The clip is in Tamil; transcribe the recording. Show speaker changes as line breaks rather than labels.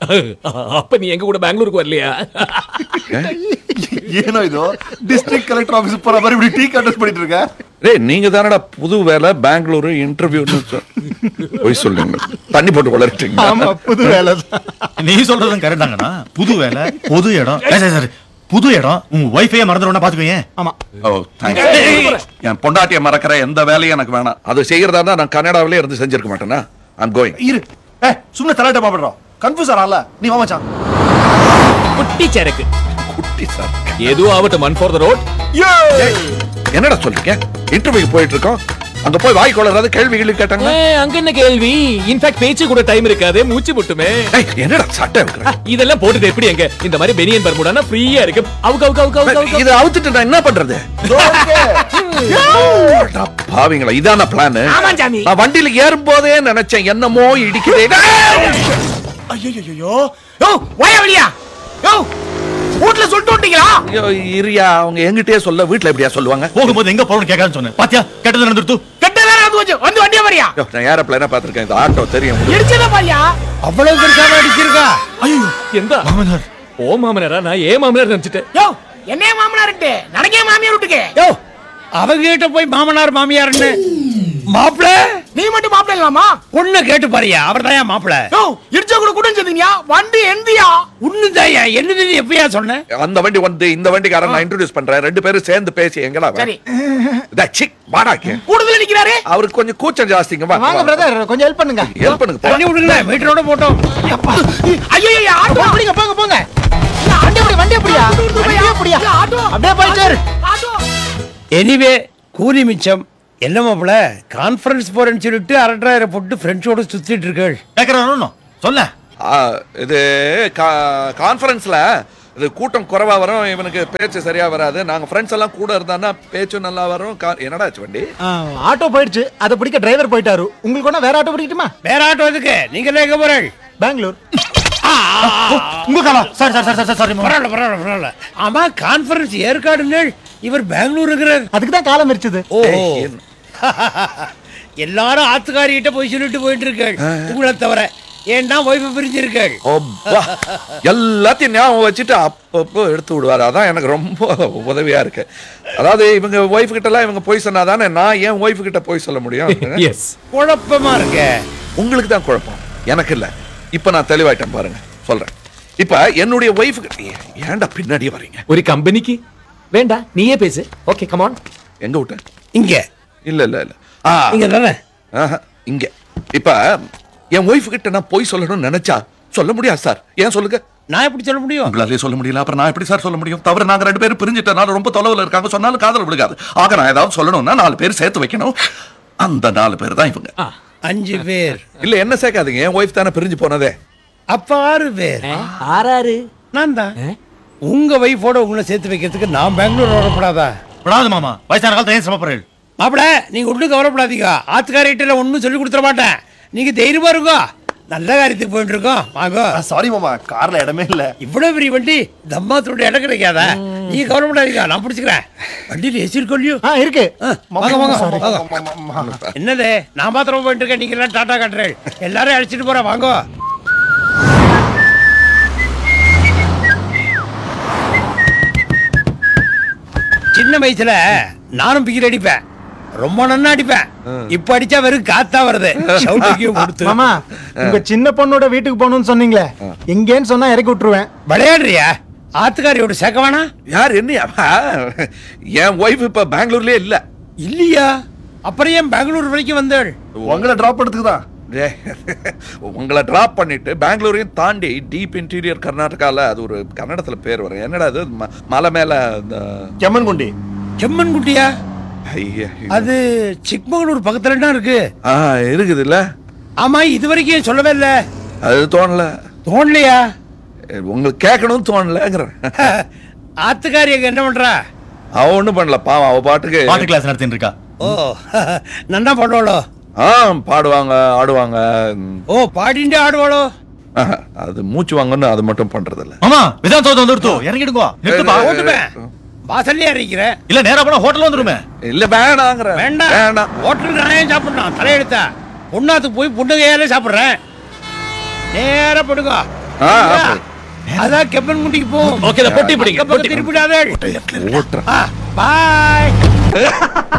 அப்ப நீ எங்க கூட பெங்களூருக்கு வரலையா
ಏನೋ ಇದು ಡಿಸ್ಟ್ರಿಕ್ಟ್ ಕಲೆಕ್ಟರ್ ಆಫೀಸ್ ಪರ ಬರೀ இப்படி டீ கண்டஸ்ட் பண்ணிட்டு இருக்க
ரே நீங்க தானடா புது வேலை பெங்களூரு இன்டர்வியூன்னு போய் சொல்லுங்க தண்ணி போட்டு வளர்ட்டீங்க
ஆமா புது வேலை
நீ சொல்றதும் கரெக்டாங்கண்ணா புது வேலை பொது இடம் ஏய், சரி, சரி. புது இடம் உங்க ஒய்ஃபையே மறந்துடும் பாத்துக்கோங்க
ஆமா
ஓ தேங்க்ஸ் என் பொண்டாட்டிய மறக்கிற எந்த வேலையும் எனக்கு வேணாம் அது செய்யறதா இருந்தா நான் கனடாவிலே இருந்து செஞ்சிருக்க மாட்டேனா ஐம் கோயிங்
இரு ஏ சும்ನೆ ತಲಾಟೆ ಮಾಡ್ಬಿಡ್ರೋ ಕನ್ಫ್ಯೂಸ್ ಆರಲ್ಲ ನೀವ್ ಮಚಾನ್
குட்டி சரக்கு
குட்டி சார்
எதுவும் ஆகட்டும் மன் ஃபார் த ரோட்
என்னடா சொல்றீங்க இன்டர்வியூக்கு போயிட்டு இருக்கோம் அங்க போய் வாய் கொள்ளறாது கேள்வி கேள்வி கேட்டாங்க
அங்க என்ன கேள்வி இன்ஃபேக்ட் பேச்சு கூட டைம் இருக்காது மூச்சு முட்டுமே
ஏய், என்னடா சட்டை இருக்கிற
இதெல்லாம் போட்டுட்டு எப்படி எங்க இந்த மாதிரி பெனியன் பர்முடானா ஃப்ரீயா இருக்கு அவுக்கு அவுக்கு அவுக்கு அவுக்கு அவுக்கு
இதை அவுத்துட்டு நான் என்ன பண்றது அடா பாவிங்களா இதான பிளான்
ஆமா சாமி.
நான் வண்டியில ஏறும் போதே நினைச்சேன் என்னமோ இடிக்குதே
ஐயோ யோ வாயா வெளியா யோ வீட்ல சொல்லிட்டு வந்துட்டீங்களா
ஐயோ, இரியா அவங்க எங்கிட்டயே சொல்ல வீட்ல எப்படியா சொல்லுவாங்க
போகும்போது எங்க போறோம்னு கேட்காதுன்னு சொன்னேன் பாத்தியா கெட்டது நடந்துருத்து
கெட்ட வேற வந்து வந்து வந்து வண்டியா வரியா
ஐயோ, நான் ஏரோப்ளேனா பாத்திருக்கேன் இந்த ஆட்டோ தெரியும்
இடிச்சத பாரியா
அவ்வளவு பெருசாக அடிச்சிருக்கா
ஐயோ
எந்த
மாமனார்
ஓ மாமனாரா நான் ஏன் மாமனார் நினைச்சிட்டேன்
யோ என்னைய மாமனார்ட்டு நடக்கே மாமியார் வீட்டுக்கு
யோ அவங்க கிட்ட போய் மாமனார் மாமியார்னு மாப்பிள
நீ மட்டும் மாப்பிள்ள இல்லாமா
பொண்ணு கேட்டு பாரியா அவர் தான் மாப்பிள
யோ இடிச்ச கூட கூட செஞ்சீங்க வண்டி எந்தியா
உண்ணுதாயா என்னது நீ எப்பயா சொன்ன
அந்த வண்டி வந்து இந்த வண்டிக்காரன் நான் இன்ட்ரோடியூஸ் பண்றேன் ரெண்டு பேரும் சேர்ந்து பேசி எங்கடா அவன்?
சரி
இதா, சிக், வாடாக்கு
கூடுதல நிக்கிறாரு
அவருக்கு கொஞ்சம் கூச்சம் ஜாஸ்திங்க வா
வாங்க பிரதர் கொஞ்சம் ஹெல்ப் பண்ணுங்க
ஹெல்ப் பண்ணுங்க போ.
தண்ணி விடுங்களேன் மீட்டரோட போட்டோம்
ஐயோ ஆட்டோ
போங்க போங்க போங்க வண்டி எப்படி வண்டி எப்படியா வண்டி எப்படியா
ஆட்டோ
அப்படியே போயிட்டு இரு.
ஆட்டோ
எனிவே கூலி மிச்சம் என்ன மாப்பிள கான்ஃபரன்ஸ் போறேன்னு சொல்லிட்டு அரட்டாயிரம் போட்டு ஃப்ரெண்ட்ஸோட சுத்திட்டு இருக்கள்
கேக்குறானோ சொல்ல
ஆ, இது கான்ஃபரன்ஸ்ல இது கூட்டம் குறைவா வரும் இவனுக்கு பேச்சு சரியா வராது நாங்க ஃப்ரெண்ட்ஸ் எல்லாம் கூட இருந்தான்னா பேச்சும் நல்லா வரும் கா- என்னடா ஆச்சு வண்டி
ஆ, ஆட்டோ போயிடுச்சு அதை பிடிக்க டிரைவர் போயிட்டாரு உங்களுக்கு ஒண்ணா வேற ஆட்டோ பிடிக்கட்டுமா
வேற ஆட்டோ எதுக்கு நீங்க எல்லாம் எங்க போறள்
பெங்களூர்
உங்க காலா sorry sorry sorry sorry sorry
பரவாயில்ல பரவாயில்ல பரவாயில்ல ஆமா கான்ஃபரன்ஸ் ஏற்காடுங்க இவர் பெங்களூருங்கிறார்
அதுக்கு தான் காலம் இருச்சுது
ஓ
ஏய், என்ன?
எல்லாரும் ஆத்துக்காரிகிட்ட போய் சொல்லிட்டு போயிட்டு இருக்கள் உங்களை தவிர ஏன்னா ஒய்ஃபை பிரிஞ்சிருக்கள்
அப்பா. எல்லாத்தையும் ஞாபகம் வச்சுட்டு அப்பப்போ எடுத்து விடுவாரு அதான் எனக்கு ரொம்ப உதவியா இருக்கு அதாவது இவங்க ஒய்ஃப் கிட்ட எல்லாம் இவங்க போய் சொன்னாதானே நான் ஏன் ஒய்ஃப் கிட்ட போய் சொல்ல முடியும்
எஸ்
குழப்பமா இருக்க
உங்களுக்கு தான் குழப்பம் எனக்கு இல்ல இப்ப நான் தெளிவாயிட்டேன் பாருங்க சொல்றேன் இப்ப என்னுடைய ஒய்ஃப் ஏன்டா பின்னாடியே வர்றீங்க
ஒரு கம்பெனிக்கு வேண்டா நீயே பேசு ஓகே கமான்
எங்க விட்டேன்
இங்க
இல்ல இல்ல இல்ல ஆ
இங்க தானே
ஆஹா, இங்க இப்ப என் ஒய்ஃப் கிட்ட நான் போய் சொல்லணும்னு நினைச்சா சொல்ல முடியாது சார் ஏன் சொல்லுங்க
நான் எப்படி சொல்ல முடியும்
உங்களாலே சொல்ல முடியல அப்புறம் நான் எப்படி சார் சொல்ல முடியும் தவிர நாங்க ரெண்டு பேரும் பிரிஞ்சுட்டனால ரொம்ப தொலைவில் இருக்காங்க சொன்னாலும் காதல் விழுகாது ஆக நான் ஏதாவது சொல்லணும்னா நாலு பேர் சேர்த்து வைக்கணும் அந்த நாலு பேர் தான் இவங்க
அஞ்சு பேர்
இல்ல என்ன சேர்க்காதீங்க என் ஒய்ஃப் தானே பிரிஞ்சு போனதே
அப்ப ஆறு பேர்
ஆறாரு
நான் தான் உங்க வைஃபோட உங்களை சேர்த்து வைக்கிறதுக்கு நான் பெங்களூர் வரக்கூடாதா
விடாது மாமா வயசான காலத்துல ஏன் சிரமப்படுறீள்
மாப்பிள நீங்க ஒன்றும் கவலைப்படாதீங்க ஆத்துக்காரிட்ட ஒன்றும் சொல்லி கொடுத்துட மாட்டேன் நீங்க தைரியமா இருக்கோ நல்ல காரியத்துக்கு போயிட்டு இருக்கோம் வாங்க
சாரி மாமா கார்ல இடமே இல்ல
இவ்வளவு பெரிய வண்டி தம்மாத்தோட இடம் கிடைக்காதா நீங்க கவலைப்படாதீங்க நான் பிடிச்சிக்கிறேன் வண்டியில் ஏசி இருக்கோ இல்லையோ
ஆ இருக்கு
ஆ, வாங்க வாங்க வாங்க என்னது நான் மாத்திரம் போயிட்டு இருக்கேன் நீங்க எல்லாம் டாடா காட்டுறேன் எல்லாரும் அழைச்சிட்டு போறேன் வாங்க சின்ன வயசுல நானும் பிகில் அடிப்பேன் ரொம்ப நன்னா அடிப்பேன் இப்ப அடிச்சா வெறும் காத்தா வருது சவுட்டுக்கும் கொடுத்து
மாமா உங்க சின்ன பொண்ணோட வீட்டுக்கு போகணும்னு சொன்னீங்களே எங்கேன்னு சொன்னா இறக்கி விட்டுருவேன்
விளையாடுறியா ஆத்துக்காரியோட சேர்க்க வேணாம்
யார் என்ன என் ஒய்ஃப் இப்ப பெங்களூர்லயே இல்ல
இல்லையா அப்புறம் ஏன் பெங்களூர் வரைக்கும் வந்தாள்
உங்களை டிராப் பண்ணதுக்கு தான்
டேய், உங்களை டிராப் பண்ணிட்டு பெங்களூரையும் தாண்டி டீப் இன்டீரியர் கர்நாடகால அது ஒரு கன்னடத்துல பேர் வரும் என்னடா அது ம- மலை மேல இந்த
ಕೆಮ್ಮನ್ ಗುಂಡಿ
செம்மன் குட்டியா
ஐயா, இது-
அது சிக்மங்களூர் பக்கத்துல தான் இருக்கு
ஆ இருக்குது இல்ல
ஆமா இது வரைக்கும் ஏன் சொல்லவே இல்ல
அது தோணல
தோணலையா
உங்களுக்கு கேட்கணும்னு தோணலங்கிறேன்
ஆத்துக்காரி அங்க என்ன பண்றா
அவ ஒண்ணும் பண்ணல பாவம் அவ பாட்டுக்கு
பாட்டு கிளாஸ் நடத்திட்டு இருக்கா
ஓ நன்னா பாடுவாளோ
ஆ பாடுவாங்க ஆடுவாங்க ம்,
ஓ பாடிண்டே ஆடுவாளோ
ஆஹா, அது மூச்சு வாங்கன்னு அது மட்டும் பண்றது இல்ல
மாமா விதான் தோத்து வந்துருத்து இறங்கிடுங்கோ நிறுத்துப்பா
ஓட்டுவேன் வாசல்லே அறிக்கிறேன்
இல்ல நேரா போனா ஹோட்டல் வந்துருமே
இல்ல வேணாங்கிற
வேண்டாம்
வேணாம்
ஹோட்டல் நானே சாப்பிடணும் தலையெடுத்தா பொண்ணாத்துக்கு போய் பொண்ணு கையாலே சாப்பிடுறேன் நேரா படுங்க
ஆ, ஆ.
அதான் கெப்பன் முண்டிக்கு போ
ஓகே, இதை பொட்டி பிடிங்க, பொட்டி.
திருப்பிடாதே
ஓட்டுறேன்
பாய்